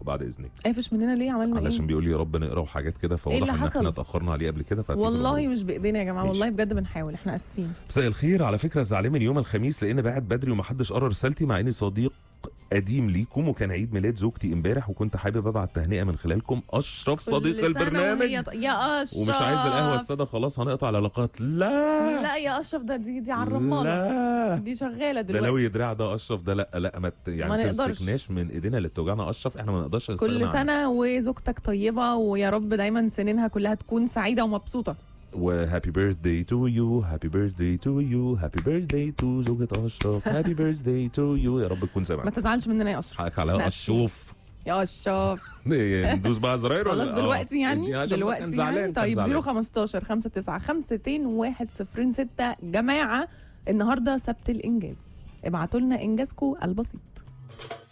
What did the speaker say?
بعد اذنك قافش مننا ليه عملنا علشان ايه بيقول لي يا رب نقرا وحاجات كده فواضح اللي ان حصل؟ احنا اتاخرنا عليه قبل كده ففي والله غلط. مش بايدينا يا جماعه ماشي. والله بجد بنحاول احنا اسفين مساء الخير على فكره زعلان من يوم الخميس لان بعت بدري ومحدش قرا رسالتي مع اني صديق قديم ليكم وكان عيد ميلاد زوجتي امبارح وكنت حابب ابعت تهنئه من خلالكم اشرف صديق كل سنة البرنامج وهي ط- يا اشرف ومش عايز القهوه الساده خلاص هنقطع العلاقات لا لا يا اشرف ده دي دي على الرمانه لا دي شغاله ده لو دلوقتي يدرع ده اشرف ده لا لا ما ت- يعني ما ما نقدرش. تمسكناش من ايدينا اللي بتوجعنا اشرف احنا ما نقدرش نستغنى كل عنه. سنه وزوجتك طيبه ويا رب دايما سنينها كلها تكون سعيده ومبسوطه وهابي بيرثداي تو يو هابي بيرثداي تو يو هابي بيرثداي تو زوجة اشرف هابي بيرثداي تو يو يا رب تكون ما سامع تزعلش مننا يا اشرف حقك على إحنا اشوف يا اشرف ندوس بقى زراير ولا خلاص آه. دلوقتي يعني عشان كان دلوقتي زعلان يعني كان طيب زعلان. 015 59 52 106 جماعه النهارده سبت الانجاز ابعتوا لنا انجازكم البسيط